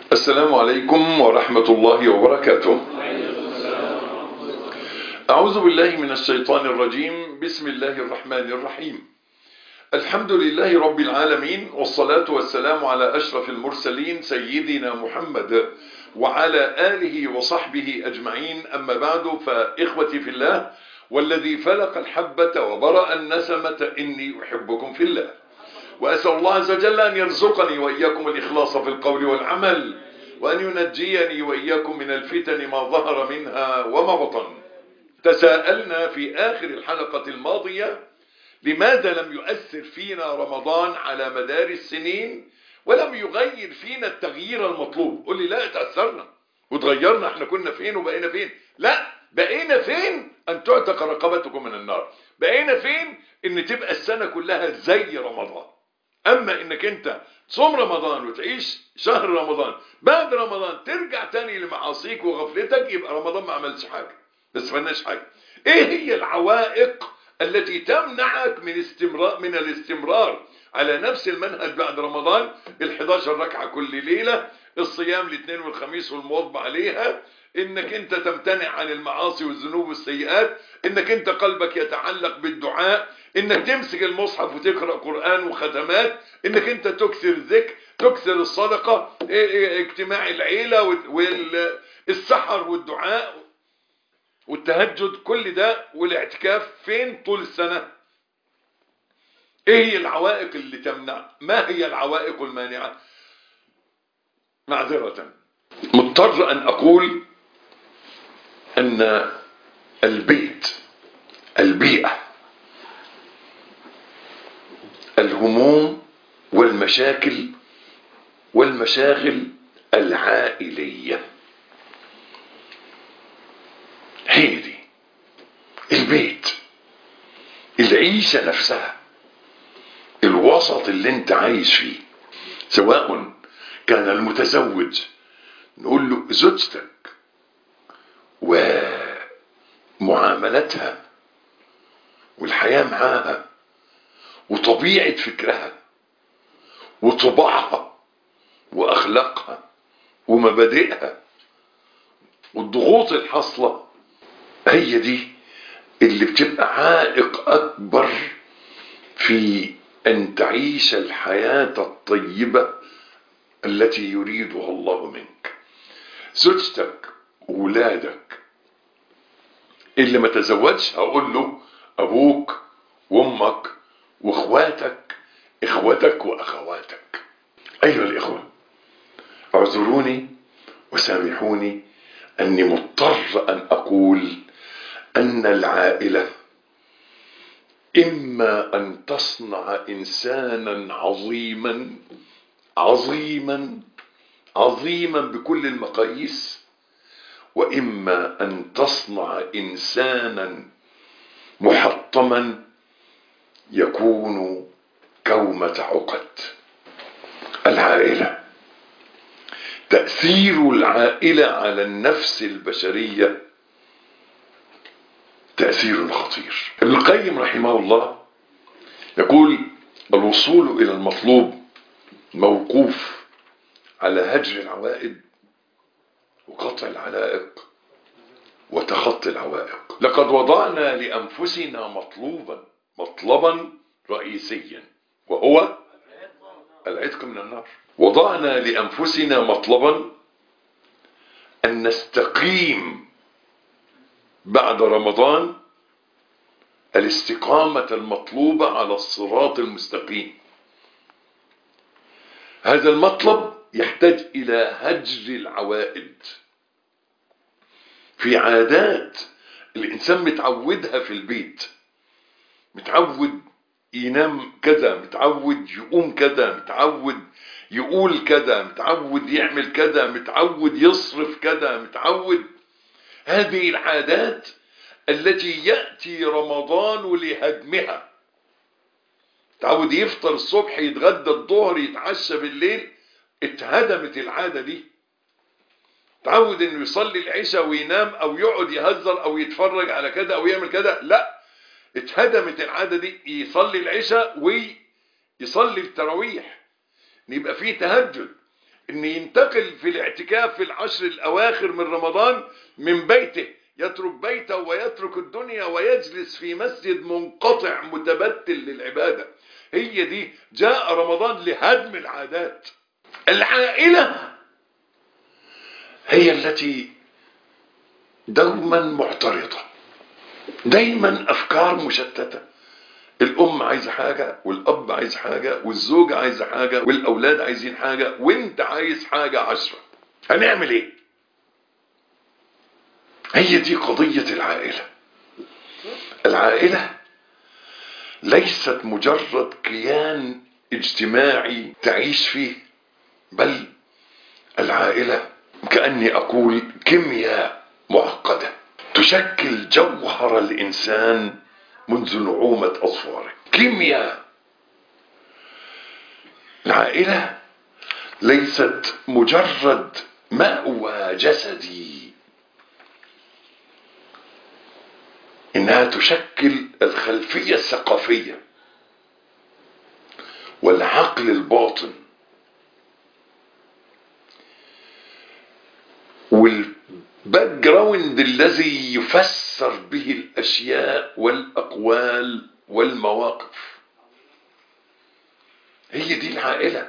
السلام عليكم ورحمة الله وبركاته أعوذ بالله من الشيطان الرجيم بسم الله الرحمن الرحيم الحمد لله رب العالمين والصلاة والسلام على أشرف المرسلين سيدنا محمد وعلى آله وصحبه أجمعين أما بعد فإخوتي في الله والذي فلق الحبة وبرأ النسمة إني أحبكم في الله وأسأل الله عز وجل أن يرزقني وإياكم الإخلاص في القول والعمل وأن ينجيني وإياكم من الفتن ما ظهر منها وما بطن تساءلنا في آخر الحلقة الماضية لماذا لم يؤثر فينا رمضان على مدار السنين ولم يغير فينا التغيير المطلوب قل لي لا اتأثرنا وتغيرنا احنا كنا فين وبقينا فين لا بقينا فين ان تعتق رقبتكم من النار بقينا فين ان تبقى السنة كلها زي رمضان اما انك انت تصوم رمضان وتعيش شهر رمضان بعد رمضان ترجع تاني لمعاصيك وغفلتك يبقى رمضان ما عملش حاجة ما استفدناش حاجة ايه هي العوائق التي تمنعك من استمرار من الاستمرار على نفس المنهج بعد رمضان ال11 ركعة كل ليلة الصيام الاثنين والخميس والمواظبة عليها انك انت تمتنع عن المعاصي والذنوب والسيئات انك انت قلبك يتعلق بالدعاء انك تمسك المصحف وتقرأ قرآن وختمات انك انت تكثر الذكر تكثر الصدقة اجتماع العيلة والسحر والدعاء والتهجد كل ده والاعتكاف فين طول السنة ايه هي العوائق اللي تمنع ما هي العوائق المانعة معذرة مضطر ان اقول ان البيت البيئة الهموم والمشاكل والمشاغل العائلية هي دي البيت العيشة نفسها الوسط اللي انت عايش فيه سواء كان المتزوج نقول له زوجتك ومعاملتها والحياة معاها وطبيعة فكرها وطباعها وأخلاقها ومبادئها والضغوط الحاصلة هي دي اللي بتبقى عائق أكبر في أن تعيش الحياة الطيبة التي يريدها الله منك زوجتك ولادك اللي ما تزوجش هقول له أبوك وأمك وإخواتك إخوتك وأخواتك أيها الإخوة اعذروني وسامحوني أني مضطر أن أقول أن العائلة إما أن تصنع إنسانا عظيما عظيما عظيما بكل المقاييس وإما أن تصنع إنسانا محطما يكون كومة عقد العائلة تأثير العائلة على النفس البشرية تأثير خطير ابن القيم رحمه الله يقول الوصول إلى المطلوب موقوف على هجر العوائد وقطع العلائق وتخطي العوائق لقد وضعنا لأنفسنا مطلوبا مطلبا رئيسيا وهو العتق من النار وضعنا لأنفسنا مطلبا أن نستقيم بعد رمضان الاستقامة المطلوبة على الصراط المستقيم هذا المطلب يحتاج إلى هجر العوائد في عادات الإنسان متعودها في البيت متعود ينام كذا متعود يقوم كذا متعود يقول كذا متعود يعمل كذا متعود يصرف كذا متعود هذه العادات التي يأتي رمضان لهدمها تعود يفطر الصبح يتغدى الظهر يتعشى بالليل اتهدمت العادة دي تعود انه يصلي العشاء وينام او يقعد يهزر او يتفرج على كذا او يعمل كذا لا اتهدمت العادة دي يصلي العشاء ويصلي التراويح يبقى فيه تهجد ان ينتقل في الاعتكاف في العشر الاواخر من رمضان من بيته يترك بيته ويترك الدنيا ويجلس في مسجد منقطع متبتل للعبادة هي دي جاء رمضان لهدم العادات العائلة هي التي دوما معترضة دايما أفكار مشتتة الأم عايزة حاجة والأب عايز حاجة والزوجة عايزة حاجة والأولاد عايزين حاجة وانت عايز حاجة عشرة هنعمل ايه هي دي قضية العائلة العائلة ليست مجرد كيان اجتماعي تعيش فيه بل العائلة كأني أقول كيمياء معقدة تشكل جوهر الإنسان منذ نعومة أظفاره كيمياء العائلة ليست مجرد مأوى جسدي إنها تشكل الخلفية الثقافية والعقل الباطن والباك جراوند الذي يفسر به الأشياء والأقوال والمواقف هي دي العائلة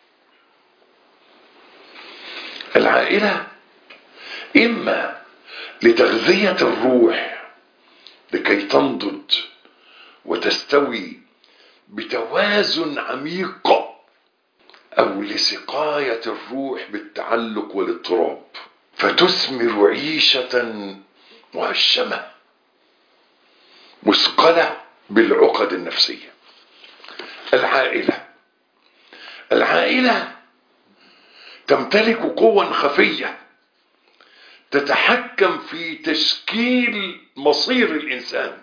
العائلة إما لتغذية الروح لكي تنضج وتستوي بتوازن عميق أو لسقاية الروح بالتعلق والاضطراب فتثمر عيشة مهشمة مثقلة بالعقد النفسية العائلة العائلة تمتلك قوى خفية تتحكم في تشكيل مصير الإنسان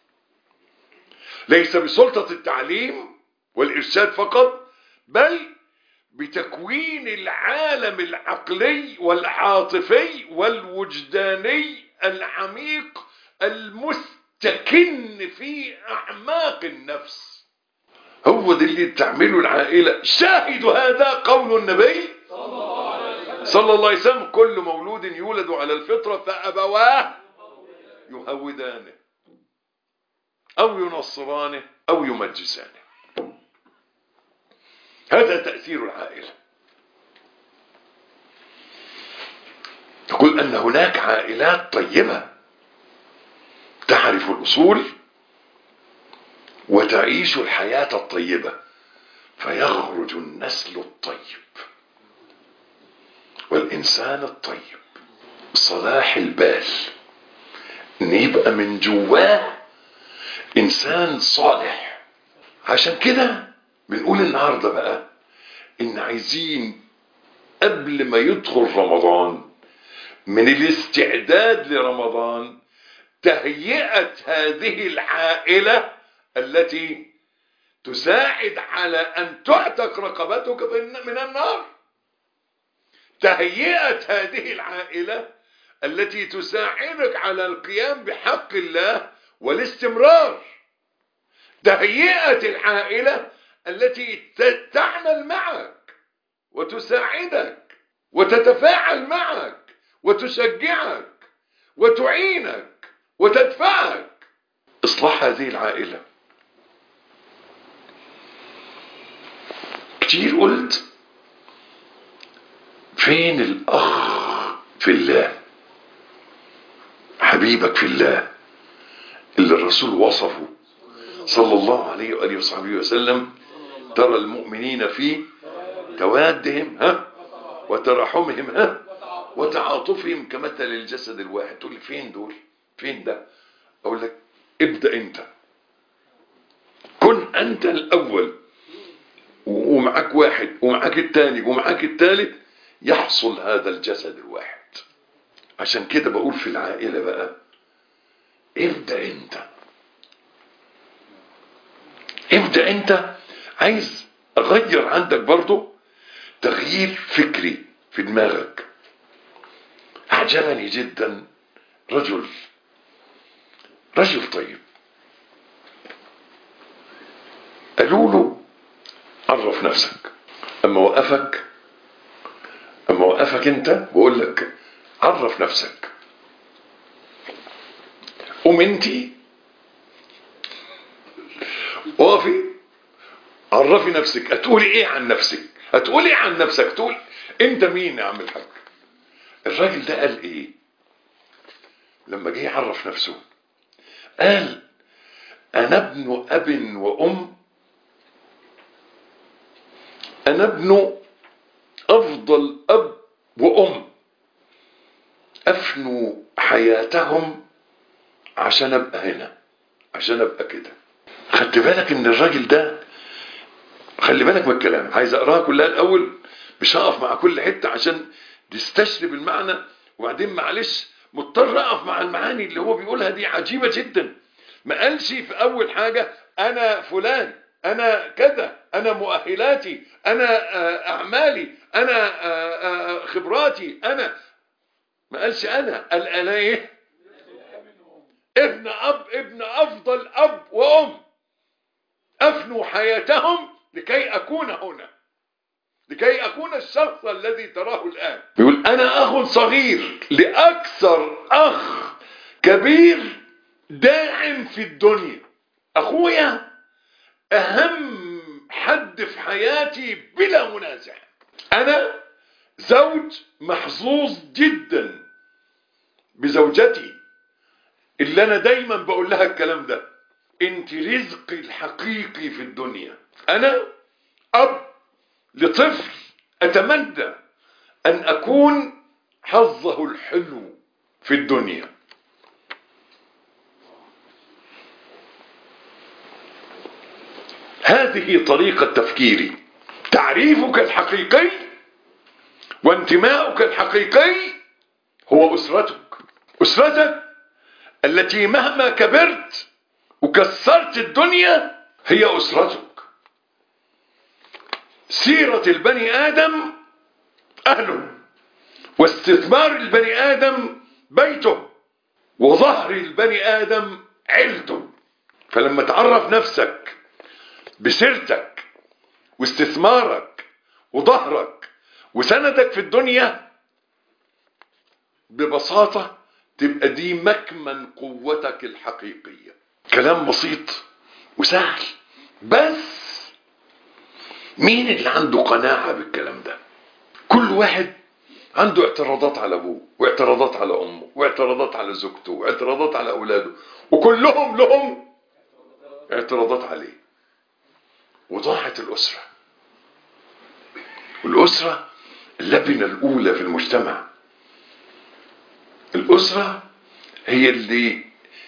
ليس بسلطة التعليم والإرشاد فقط بل بتكوين العالم العقلي والعاطفي والوجداني العميق المستكن في أعماق النفس هو ده اللي تعمله العائلة شاهد هذا قول النبي صلى الله عليه وسلم كل مولود يولد على الفطرة فأبواه يهودانه أو ينصرانه أو يمجسانه هذا تأثير العائلة تقول أن هناك عائلات طيبة تعرف الأصول وتعيش الحياة الطيبة فيخرج النسل الطيب والإنسان الطيب صلاح البال ان يبقى من جواه انسان صالح عشان كده بنقول النهاردة بقى ان عايزين قبل ما يدخل رمضان من الاستعداد لرمضان تهيئة هذه العائلة التي تساعد على ان تعتق رقبتك من النار تهيئة هذه العائلة التي تساعدك على القيام بحق الله والاستمرار تهيئة العائلة التي تعمل معك وتساعدك وتتفاعل معك وتشجعك وتعينك وتدفعك اصلاح هذه العائلة كتير قلت فين الأخ في الله حبيبك في الله اللي الرسول وصفه صلى الله عليه وآله وصحبه وسلم ترى المؤمنين في توادهم ها وترحمهم ها وتعاطفهم كمثل الجسد الواحد تقول لي فين دول فين ده اقول لك ابدأ انت كن انت الاول ومعك واحد ومعك التاني ومعك التالت يحصل هذا الجسد الواحد عشان كده بقول في العائلة بقى ابدأ انت ابدأ انت عايز اغير عندك برضو تغيير فكري في دماغك اعجبني جدا رجل رجل طيب قالوا له عرف نفسك اما وقفك وقفك انت بقول لك عرف نفسك قوم انت وقفي عرفي نفسك هتقولي ايه عن نفسك هتقولي ايه عن نفسك تقول انت مين يا عم الحاج الراجل ده قال ايه لما جه يعرف نفسه قال انا ابن اب وام انا ابن افضل اب وام افنوا حياتهم عشان ابقى هنا عشان ابقى كده خدت بالك ان الراجل ده خلي بالك من الكلام عايز اقراها كلها الاول مش هقف مع كل حته عشان تستشرب المعنى وبعدين معلش مضطر اقف مع المعاني اللي هو بيقولها دي عجيبه جدا ما قالش في اول حاجه انا فلان انا كذا انا مؤهلاتي انا اعمالي انا خبراتي انا ما قالش انا قال انا ايه ابن اب ابن افضل اب وام افنوا حياتهم لكي اكون هنا لكي اكون الشخص الذي تراه الان يقول انا اخ صغير لاكثر اخ كبير داعم في الدنيا اخويا اهم حد في حياتي بلا منازع انا زوج محظوظ جدا بزوجتي اللي انا دايما بقول لها الكلام ده انت رزقي الحقيقي في الدنيا انا اب لطفل اتمنى ان اكون حظه الحلو في الدنيا هذه طريقة تفكيري تعريفك الحقيقي وانتماؤك الحقيقي هو أسرتك أسرتك التي مهما كبرت وكسرت الدنيا هي أسرتك سيرة البني آدم أهله واستثمار البني آدم بيته وظهر البني آدم عيلته فلما تعرف نفسك بسيرتك واستثمارك وظهرك وسندك في الدنيا ببساطة تبقى دي مكمن قوتك الحقيقية كلام بسيط وسهل بس مين اللي عنده قناعة بالكلام ده كل واحد عنده اعتراضات على ابوه واعتراضات على امه واعتراضات على زوجته واعتراضات على اولاده وكلهم لهم اعتراضات عليه وضاعت الاسره والاسره اللبنه الاولى في المجتمع الاسره هي اللي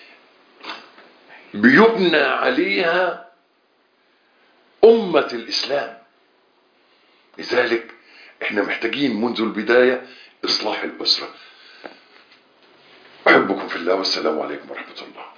بيبنى عليها امه الاسلام لذلك احنا محتاجين منذ البدايه اصلاح الاسره احبكم في الله والسلام عليكم ورحمه الله